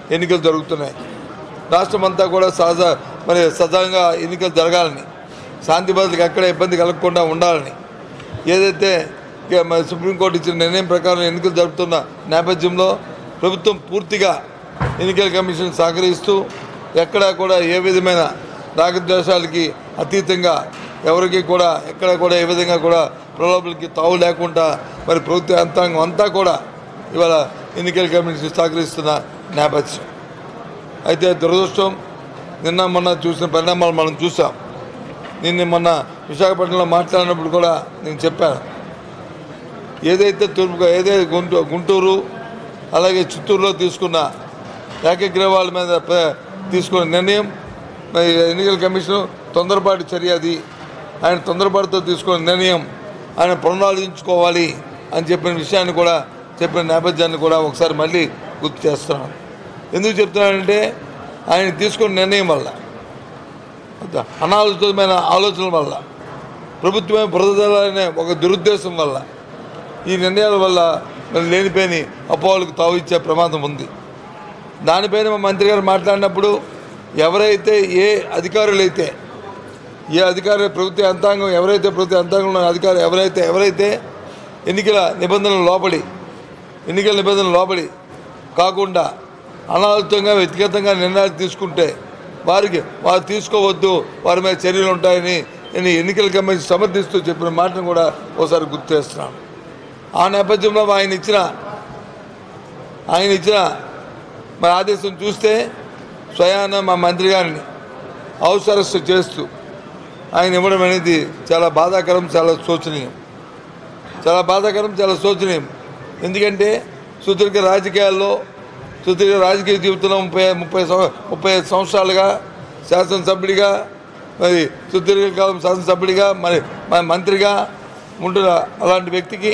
ఎన్నికలు జరుగుతున్నాయి రాష్ట్రం అంతా కూడా సహజ మరి సజావుగా ఎన్నికలు జరగాలని శాంతి భద్రతలకు ఎక్కడ ఇబ్బంది కలగకుండా ఉండాలని ఏదైతే ఇక మరి సుప్రీంకోర్టు ఇచ్చిన నిర్ణయం ప్రకారం ఎన్నికలు జరుపుతున్న నేపథ్యంలో ప్రభుత్వం పూర్తిగా ఎన్నికల కమిషన్ సహకరిస్తూ ఎక్కడా కూడా ఏ విధమైన రాగద్వేషాలకి అతీతంగా ఎవరికి కూడా ఎక్కడ కూడా ఏ విధంగా కూడా ప్రలోభలకి తావు లేకుండా మరి ప్రభుత్వ యంత్రాంగం అంతా కూడా ఇవాళ ఎన్నికల కమిషన్ సహకరిస్తున్న నేపథ్యం అయితే దురదృష్టం నిన్న మొన్న చూసిన పరిణామాలు మనం చూసాం నిన్న మొన్న విశాఖపట్నంలో మాట్లాడినప్పుడు కూడా నేను చెప్పాను ఏదైతే తూర్పు ఏదైతే గుంటూ గుంటూరు అలాగే చిత్తూరులో తీసుకున్న ఏకగ్రీవాల మీద ప- తీసుకున్న నిర్ణయం మరి ఎన్నికల కమిషన్ తొందరపాటు చర్య అది ఆయన తొందరపాటుతో తీసుకున్న నిర్ణయం ఆయన పునరాలోచించుకోవాలి అని చెప్పిన విషయాన్ని కూడా చెప్పిన నేపథ్యాన్ని కూడా ఒకసారి మళ్ళీ గుర్తు చేస్తున్నాను ఎందుకు చెప్తున్నానంటే ఆయన తీసుకున్న నిర్ణయం వల్ల అనాలోచితమైన ఆలోచనల వల్ల ప్రభుత్వమే బురదలనే ఒక దురుద్దేశం వల్ల ఈ నిర్ణయాల వల్ల మరి లేనిపోయిన అపోహలకు తావు ఇచ్చే ప్రమాదం ఉంది దానిపైన మా మంత్రి గారు మాట్లాడినప్పుడు ఎవరైతే ఏ అధికారులైతే ఏ అధికార ప్రభుత్వ యంత్రాంగం ఎవరైతే ప్రభుత్వ యంత్రాంగంలో అధికారులు ఎవరైతే ఎవరైతే ఎన్నికల నిబంధనలు లోపడి ఎన్నికల నిబంధనలు లోబడి కాకుండా అనాలోచితంగా వ్యక్తిగతంగా నిర్ణయాలు తీసుకుంటే వారికి వారు తీసుకోవద్దు వారి మీద చర్యలు ఉంటాయని నేను ఎన్నికల కమిషన్ సమర్థిస్తూ చెప్పిన మాటను కూడా ఒకసారి గుర్తు చేస్తున్నాను ఆ నేపథ్యంలో ఆయన ఇచ్చిన ఆయన ఇచ్చిన మరి ఆదేశం చూస్తే స్వయాన మా మంత్రి గారిని హౌస్ అరెస్ట్ చేస్తూ ఆయన ఇవ్వడం అనేది చాలా బాధాకరం చాలా శోచనీయం చాలా బాధాకరం చాలా శోచనీయం ఎందుకంటే సుదీర్ఘ రాజకీయాల్లో సుదీర్ఘ రాజకీయ జీవితంలో ముప్పై ముప్పై సంవ- ముప్పై ఐదు సంవత్సరాలుగా శాసనసభ్యుడిగా మరి సుదీర్ఘకాలం శాసనసభ్యుడిగా మరి మరి మంత్రిగా ఉంటున్న అలాంటి వ్యక్తికి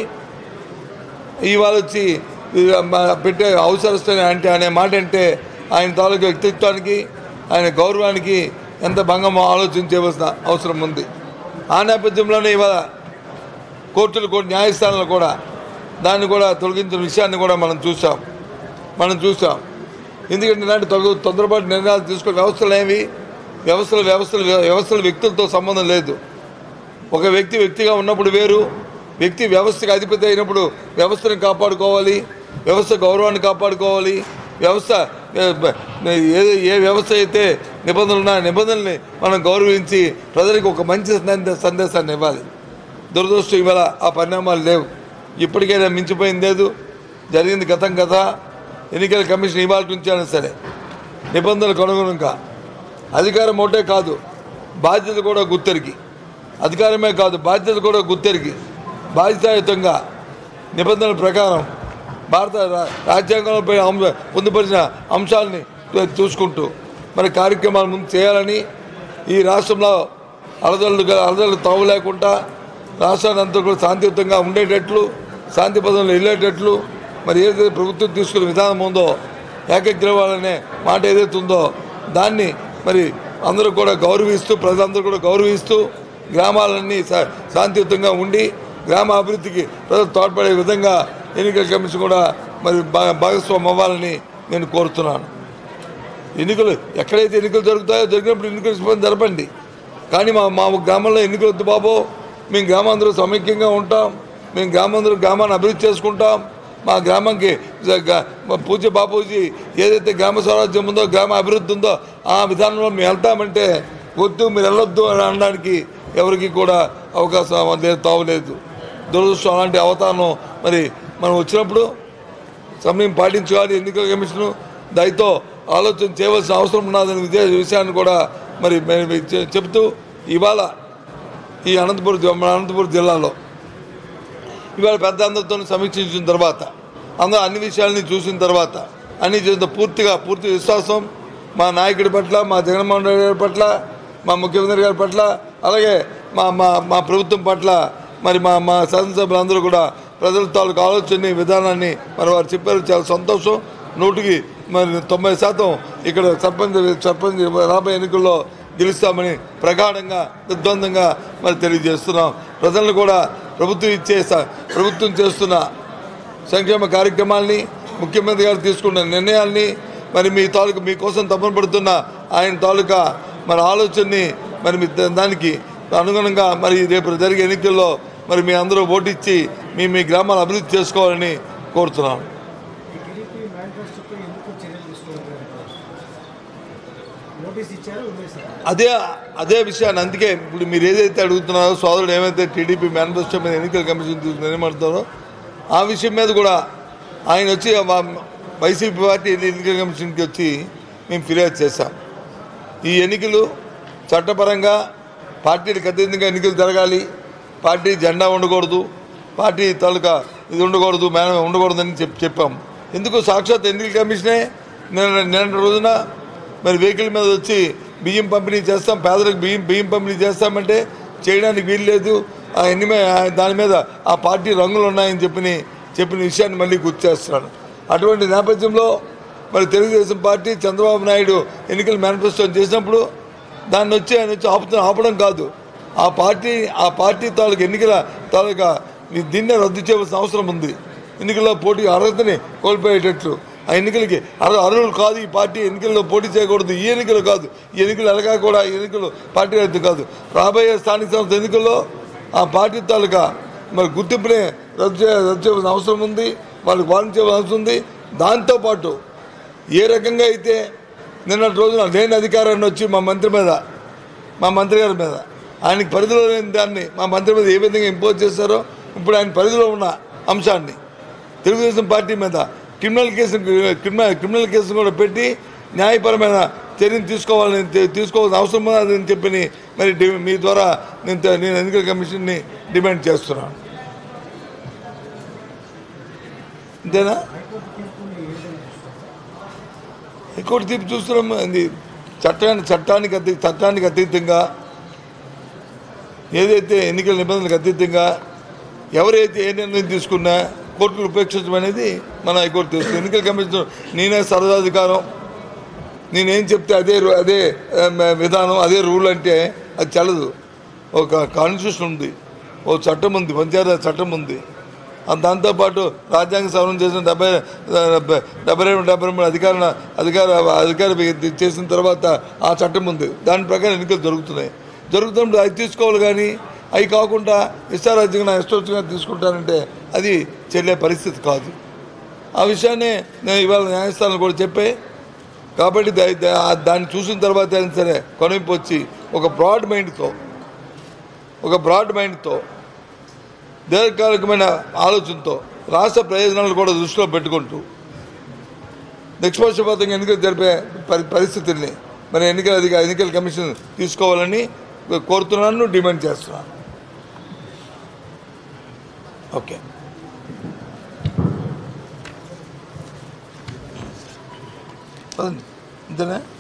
ఇవాళ వచ్చి ఈ మ- పెట్టే అవసరస్తుని అంటే అనే మాట అంటే ఆయన తాలూకు వ్యక్తిత్వానికి ఆయన గౌరవానికి ఎంత భంగమో ఆలోచన చేయవలసిన అవసరం ఉంది ఆ నేపథ్యంలోనే ఇవాళ కోర్టులు కూడా న్యాయస్థానాలు కూడా దాన్ని కూడా తొలగించిన విషయాన్ని కూడా మనం చూసాం మనం చూసాం ఎందుకంటే ఇలాంటి తొలగ తొందరపాటు నిర్ణయాలు తీసుకునే వ్యవస్థలు ఏవి వ్యవస్థలు వ్యవస్థలు వ్యవస్థలు వ్యక్తులతో సంబంధం లేదు ఒక వ్యక్తి వ్యక్తిగా ఉన్నప్పుడు వేరు వ్యక్తి వ్యవస్థకు అధిపతి అయినప్పుడు వ్యవస్థను కాపాడుకోవాలి వ్యవస్థ గౌరవాన్ని కాపాడుకోవాలి వ్యవస్థ ఏ ఏ- ఏ వ్యవస్థ అయితే నిబంధనలు ఉన్నాయో ఆ నిబంధనల్ని మనం గౌరవించి ప్రజలకు ఒక మంచి సందే- సందేశాన్ని ఇవ్వాలి దురదృష్టం ఇవాళ ఆ పరిణామాలు లేవు ఇప్పటికైనా మించిపోయింది లేదు జరిగింది గతం కథ ఎన్నికల కమిషన్ ఇవాళ నుంచి అయినా సరే నిబంధనలకు అనుగుణంగా అధికారం ఒకటే కాదు బాధ్యత కూడా గుర్తెరిగి అధికారమే కాదు బాధ్యత కూడా గుర్తెరిగి బాధ్యతాయుతంగా నిబంధనల ప్రకారం భారత రా- రాజ్యాంగంపై అంశ పొందుపరిచిన అంశాలని చూ- చూసుకుంటూ మరి కార్యక్రమాలు ముందు చేయాలని ఈ రాష్ట్రంలో అలదళ్ళు అలదళ్ళు తావు లేకుండా రాష్ట్రాన్ని అంతా కూడా శాంతియుతంగా ఉండేటట్లు శాంతి పదంలో వెళ్ళేటట్లు మరి ఏదైతే ప్రభుత్వం తీసుకునే విధానం ఉందో ఏకగ్రీవాలనే మాట ఏదైతే ఉందో దాన్ని మరి అందరూ కూడా గౌరవిస్తూ ప్రజలందరూ కూడా గౌరవిస్తూ గ్రామాలన్నీ శా- శాంతియుతంగా ఉండి గ్రామ అభివృద్ధికి ప్రజలు తోడ్పడే విధంగా ఎన్నికల కమిషన్ కూడా మరి భా- భాగస్వామ్యం అవ్వాలని నేను కోరుతున్నాను ఎన్నికలు ఎక్కడైతే ఎన్నికలు జరుగుతాయో జరిగినప్పుడు ఎన్నికల సిబ్బంది జరపండి కానీ మా మా గ్రామంలో ఎన్నికలు వద్దు బాబు మేము గ్రామాంధ్రూ సమైక్యంగా ఉంటాం మేము గ్రామాంధ్రూ గ్రామాన్ని అభివృద్ధి చేసుకుంటాం మా గ్రామంకి జ- గ- మా పూజ్య బాపూజీ ఏదైతే గ్రామ స్వరాజ్యం ఉందో గ్రామ అభివృద్ధి ఉందో ఆ విధానంలో మేము వెళ్తామంటే వద్దు మీరు వెళ్ళొద్దు అని అనడానికి ఎవరికి కూడా అవకాశం లేదు తావులేదు దురదృష్టం అలాంటి అవతారం మరి మనం వచ్చినప్పుడు సమయం పాటించాలి ఎన్నికల కమిషన్ దయతో ఆలోచన చేయవలసిన అవసరం ఉన్నదని విదే విషయాన్ని కూడా మరి మేము చె- చెబుతూ ఇవాళ ఈ అనంతపురం జి- మన అనంతపురం జిల్లాలో ఇవాళ పెద్ద అందరితో సమీక్షించిన తర్వాత అందరూ అన్ని విషయాలని చూసిన తర్వాత అన్ని చేసిన పూర్తిగా పూర్తి విశ్వాసం మా నాయకుడి పట్ల మా జగన్మోహన్ రెడ్డి గారి పట్ల మా ముఖ్యమంత్రి గారి పట్ల అలాగే మా మా మా ప్రభుత్వం పట్ల మరి మా మా శాసనసభ్యులందరూ కూడా ప్రజల తాలూకు ఆలోచనని విధానాన్ని మరి వారు చెప్పారు చాలా సంతోషం నూటికి మరి తొంభై శాతం ఇక్కడ సర్పంచ్ సర్పంచ్ రాబోయే ఎన్నికల్లో గెలుస్తామని ప్రగాఢంగా నిర్ద్వందంగా మరి తెలియజేస్తున్నాం ప్రజలను కూడా ప్రభుత్వం ఇచ్చే స- ప్రభుత్వం చేస్తున్న సంక్షేమ కార్యక్రమాల్ని ముఖ్యమంత్రి గారు తీసుకున్న నిర్ణయాల్ని మరి మీ తాలూకు మీకోసం తపన పడుతున్న ఆయన తాలూకా మన ఆలోచనని మరి మీ దా- దానికి అనుగుణంగా మరి రేపు జరిగే ఎన్నికల్లో మరి మీ అందరూ ఓటిచ్చి మీ మీ గ్రామాలు అభివృద్ధి చేసుకోవాలని కోరుతున్నాను ఈ టీడీపీ మేనిఫెస్టోపై ఎందుకు చర్యలు తీసుకోవాలి నోటీస్ ఇచ్చారు వదిలేశారు అదే అదే విషయాన్ని అందుకే ఇప్పుడు మీరు ఏదైతే అడుగుతున్నారో సోదరుడు ఏమైతే టీడీపీ మేనిఫెస్టో మీద ఎన్నికల కమిషన్ తీసుకుని ఏమంటారో ఆ విషయం మీద కూడా ఆయన వచ్చి వా- వైసీపీ పార్టీ ఎన్నికల కమిషన్కి వచ్చి మేము ఫిర్యాదు చేశాం ఈ ఎన్నికలు చట్టపరంగా పార్టీలకు అతీతంగా ఎన్నికలు జరగాలి పార్టీ జెండా ఉండకూడదు పార్టీ తాలూకా ఇది ఉండకూడదు మేనం ఉండకూడదని చెప్పి చెప్పాం ఎందుకు సాక్షాత్ ఎన్నికల కమిషనే నిన్న నిన్న రోజున మరి వెహికల్ మీద వచ్చి బియ్యం పంపిణీ చేస్తాం పేదలకు బియ్యం బియ్యం పంపిణీ చేస్తామంటే చేయడానికి వీలు లేదు ఆ ఎన్ని మే- ఆ దాని మీద ఆ పార్టీ రంగులు ఉన్నాయని చెప్పిన చెప్పిన విషయాన్ని మళ్ళీ గుర్తు చేస్తున్నాను అటువంటి నేపథ్యంలో మరి తెలుగుదేశం పార్టీ చంద్రబాబు నాయుడు ఎన్నికల మేనిఫెస్టో చేసినప్పుడు దాన్ని వచ్చి ఆయన వచ్చి ఆపుతున్న ఆపడం కాదు ఆ పార్టీ ఆ పార్టీ తాలూకు ఎన్నికల తాలూకా ఈ దీన్నే రద్దు చేయవలసిన అవసరం ఉంది ఎన్నికల్లో పోటీ అర్హతని కోల్పోయేటట్లు ఆ ఎన్నికలకి అర్హ అర్హులు కాదు ఈ పార్టీ ఎన్నికల్లో పోటీ చేయకూడదు ఈ ఎన్నికలు కాదు ఈ ఎన్నికలు ఎలాగా కూడా ఈ ఎన్నికలు పార్టీ రద్దు కాదు రాబోయే స్థానిక సంస్థ ఎన్నికల్లో ఆ పార్టీ తాలూకా మరి గుర్తింపునే రద్దు చే రద్దు చేయవలసిన అవసరం ఉంది వాళ్ళకి వార్న్ చేయవలసిన అవసరం ఉంది దాంతోపాటు ఏ రకంగా అయితే నిన్నటి రోజున లేని అధికారాన్ని వచ్చి మా మంత్రి మీద మా మంత్రి గారి మీద ఆయనకి పరిధిలో లేని దాన్ని మా మంత్రి మీద ఏ విధంగా ఇంపోజ్ చేశారో ఇప్పుడు ఆయన పరిధిలో ఉన్న అంశాన్ని తెలుగుదేశం పార్టీ మీద criminal case criminal criminal case కూడా పెట్టి న్యాయపరమైన చర్యలు తీసుకోవాలని తీ- తీసుకోవాల్సిన అవసరం ఉందని చెప్పి మరి డి- మీ ద్వారా నేను తె- నేను ఎన్నికల కమిషన్ని డిమాండ్ చేస్తున్నాను అంతేనా హైకోర్టు తీర్పుని ఏ విధంగా చూస్తారు హైకోర్టు తీర్పు చూస్తున్నాం అది చట్టాన్ని చట్టానికి అతీ చట్టానికి అతీతంగా ఏదైతే ఎన్నికల నిబంధనలకు అతీతంగా ఎవరైతే ఏ నిర్ణయం తీసుకున్నా కోర్టులు ఉపేక్షించడం అనేది మన హైకోర్టు తెలుస్తుంది ఎన్నికల కమిషన్ నేనే సరదాధికారం నేనేం చెప్తే అదే రూ- అదే ఆ, మ- విధానం అదే రూల్ అంటే అది చల్లదు ఒక కాన్స్టిట్యూషన్ ఉంది ఓ చట్టం ఉంది పంచాయతీ చట్టం ఉంది ఆ దాంతోపాటు రాజ్యాంగ సవరణ చేసిన డెబ్బై డెబ్బై డెబ్బై రెండు డెబ్బై మూడు అధికార అధికార అధికార చేసిన తర్వాత ఆ చట్టం ఉంది దాని ప్రకారం ఎన్నికలు జరుగుతున్నాయి జరుగుతున్నప్పుడు అది తీసుకోవాలి కానీ అవి కాకుండా ఇష్టారాజ్యంగా నా ఇష్టోచ్చుగా తీసుకుంటానంటే అది చెల్లే పరిస్థితి కాదు ఆ విషయాన్ని నేను ఇవాళ న్యాయస్థానం కూడా చెప్పే కాబట్టి దా- దా- దాన్ని చూసిన తర్వాత అయినా సరే కొనింపు వచ్చి ఒక బ్రాడ్ మైండ్తో ఒక బ్రాడ్ మైండ్తో దీర్ఘకాలికమైన ఆలోచనతో రాష్ట్ర ప్రయోజనాలు కూడా దృష్టిలో పెట్టుకుంటూ నిష్పక్షపాతంగా ఎన్నికలు జరిపే పరి పరిస్థితుల్ని మరి ఎన్నికల అధిక ఎన్నికల కమిషన్ తీసుకోవాలని కోరుతున్నాను డిమాండ్ చేస్తున్నాను ఓకే పదండి. ఇంతేనా